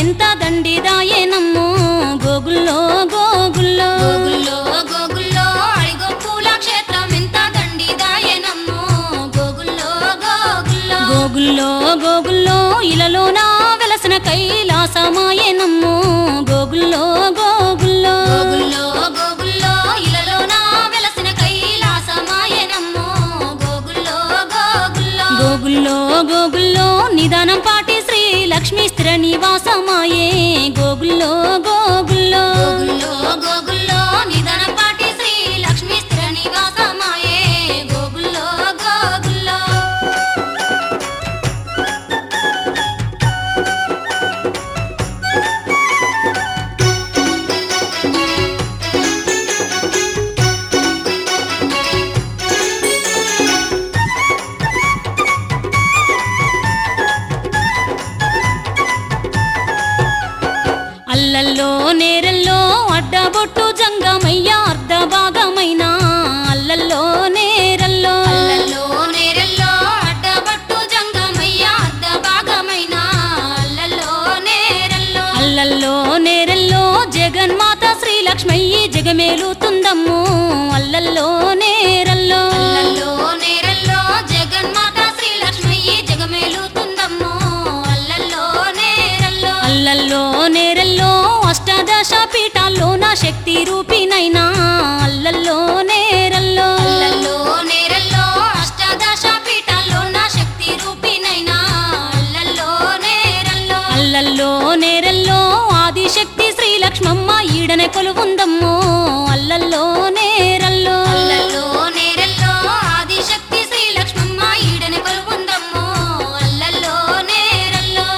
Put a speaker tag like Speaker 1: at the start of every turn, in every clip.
Speaker 1: క్షేత్రమెంత దండిదాయేనమ్మో గోగుల్లో గోగుల్లో
Speaker 2: గోగుల్లో గోగుల్లో అడిగొప్పుల క్షేత్రం ఎంత దండిదాయనమ్మో గోగుల్లో గోగుల్లో
Speaker 1: గోగుల్లో గోగుల్లో ఇలలోన వెలసిన కైలాసమాయేనమ్మో గోగుల్లో గోగుల్లో
Speaker 2: గోగుల్లో గోగుల్లో ఇలలోన వెలసిన కైలాసమాయనమ్మో గోగుల్లో గోగుల్లో
Speaker 1: గోగుల్లో గోగుల్లో నిదానం పాటి శ్రీ లక్ష్మీ స్థిర నివాసమాయే గోగుల్లో గోగుల్లో
Speaker 2: గోగుల్లో గోగుల్లో నిధనం పాటి శ్రీ లక్ష్మీ స్థిర నివాసమాయే గోగుల్లో గోగుల్లో
Speaker 1: అల్లల్లో నేరల్లో అడ్డబొట్టు జంగమయ్య అర్ధ భాగమైన అల్లల్లో నేరల్లో
Speaker 2: అల్లల్లో నేరెల్లో అడ్డబట్టు జంగమయ్య అర్ధ భాగమైన అల్లల్లో నేరెల్లో
Speaker 1: అల్లల్లో నేరల్లో జగన్మాత శ్రీలక్ష్మయ్యి జగమేలుతుందమ్ము అల్లల్లో నేరల్లో
Speaker 2: అల్లల్లో నేరెల్లో జగన్మాత శ్రీలక్ష్మయ్యి జగమేలుతుందమ్మో అల్లల్లో నేరెల్లో
Speaker 1: అల్లల్లో నేరల్లో అష్టాదశ పీఠాల్లో నా శక్తి రూపినైనా అల్లల్లో నేరల్లో
Speaker 2: అల్లల్లో నేరెల్లో అష్టాదశ పీఠాల్లో నా శక్తి రూపినైనా అల్లల్లో నేరెల్లో
Speaker 1: అల్లల్లో నేరల్లో ఆదిశక్తి శ్రీలక్ష్మమ్మ ఈడనే కొలువుందమ్మో అల్లల్లో నేరల్లో
Speaker 2: అల్లల్లో నేరెల్లో ఆదిశక్తి శ్రీలక్ష్మమ్మ ఈడని కొలువుందమ్మో అల్లల్లో నేరెల్లో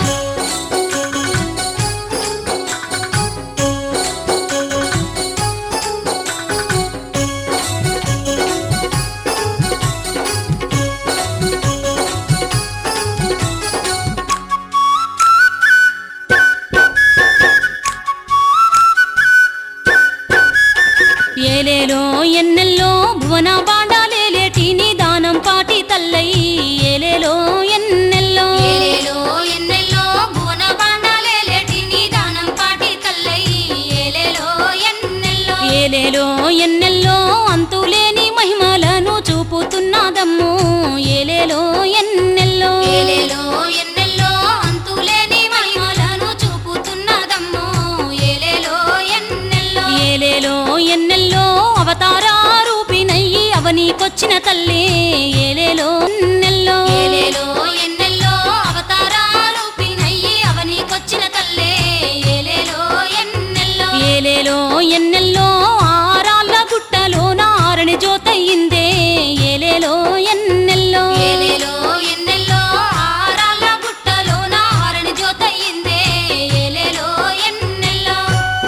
Speaker 1: ఏలేలో ఎన్నెల్లో భువన బాండాలేలేటి నిదానం పాటి తల్లై ఏలేలో ఎన్నెల్లో
Speaker 2: ఏలేలో ఎన్నెల్లో భువన బాండాలేలేటి నిదానం పాటి తల్లై ఏలేలో ఎన్నెల్లో
Speaker 1: ఏలేలో ఎన్నెల్లో అంతులేని మహిమలను చూపుతున్నదమ్ము ఏలేలో ఎన్నెల్లో
Speaker 2: ఏలేలో ఎన్నెల్లో అంతులేని మహిమలను చూపుతున్నదమ్మో ఏలేలో ఎన్నెల్లో
Speaker 1: ఏలేలో ఎన్నెల్లో అవతార రూపినయ్యి అవనీకొచ్చిన తల్లి ఏలేలో ఎన్నెల్లో
Speaker 2: ఏలేలో ఎన్నెల్లో అవతార రూపినయ్యి అవనీకొచ్చిన తల్లే ఏలేలో ఎన్నెల్లో
Speaker 1: ఏలేలో ఎన్నెల్లో ఆరాళ్ళ గుట్టలో నారని జోతయిందే ఏలేలో ఎన్నెల్లో
Speaker 2: ఏలేలో ఎన్నెల్లో ఆరాల గుట్టలో నారని జ్యోతయిందే ఏలేలో ఎన్నెల్లో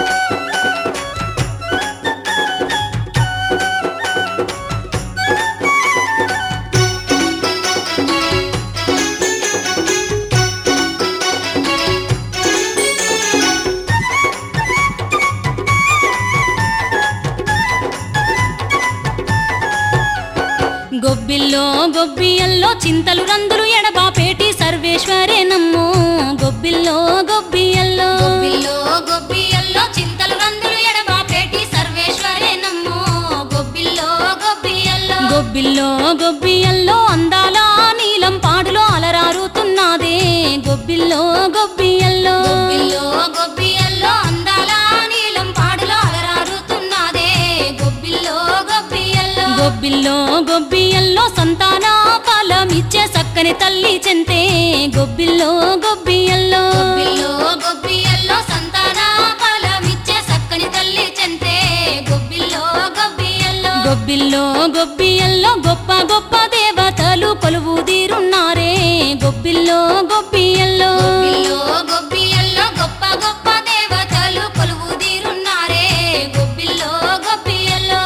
Speaker 1: గొబ్బిల్లో గొబ్బియల్లో చింతలు రందులు ఎడబాపేటి సర్వేశ్వరే నమ్ము గొబ్బిల్లో గొబ్బియల్లో
Speaker 2: గొబ్బిల్లో గొబ్బియల్లో చింతలు రందులు ఎడబాపేటి సర్వేశ్వరే నమ్మో గొబ్బిల్లో గొబ్బియల్లో
Speaker 1: గొబ్బిల్లో గొబ్బియల్లో అందాల నీలం పాడులో అలరారుతున్నదే గొబ్బిల్లో గొబ్బియల్లో
Speaker 2: గొబ్బిల్లో గొబ్బియల్లో అందాల నీలం పాడులో అలరారుతున్నదే గొబ్బిల్లో గొబ్బియల్లో
Speaker 1: గొబ్బిల్లో గొబ్బియల్లో సంతాన ఫలమిచ్చే సక్కని తల్లి చెంతే గొబ్బిల్లో గొబ్బియల్లో
Speaker 2: గొబ్బిల్లో గొబ్బియల్లో సంతాన ఫలమిచ్చే సక్కని తల్లి చెంతే గొబ్బిల్లో గొబ్బియల్లో
Speaker 1: గొబ్బిల్లో గొబ్బియల్లో గొప్ప గొప్ప దేవతలు కొలువు తీరున్నారే గొబ్బిల్లో గొబ్బియల్లో
Speaker 2: గొబ్బిల్లో గొబ్బియల్లో గొప్ప గొప్ప దేవతలు కొలువు తీరున్నారే గొబ్బిల్లో గొబ్బియల్లో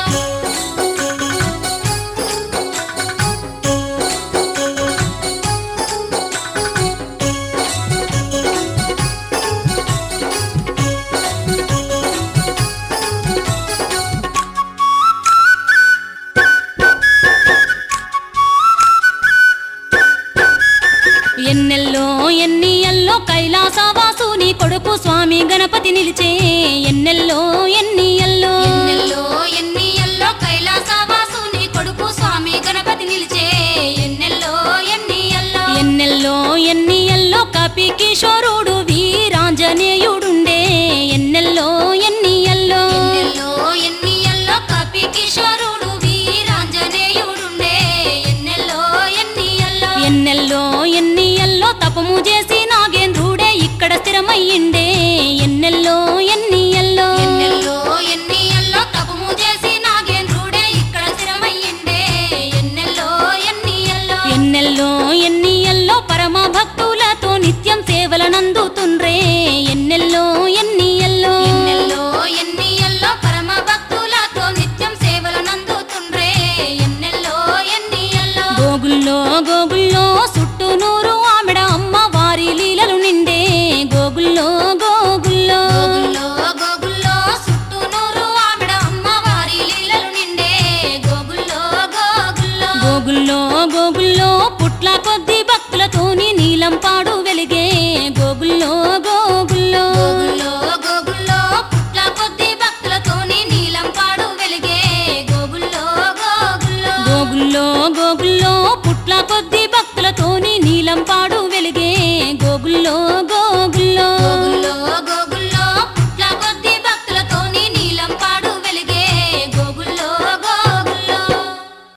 Speaker 1: గణపతి నిలిచే ఎన్నెల్లో ఎన్ని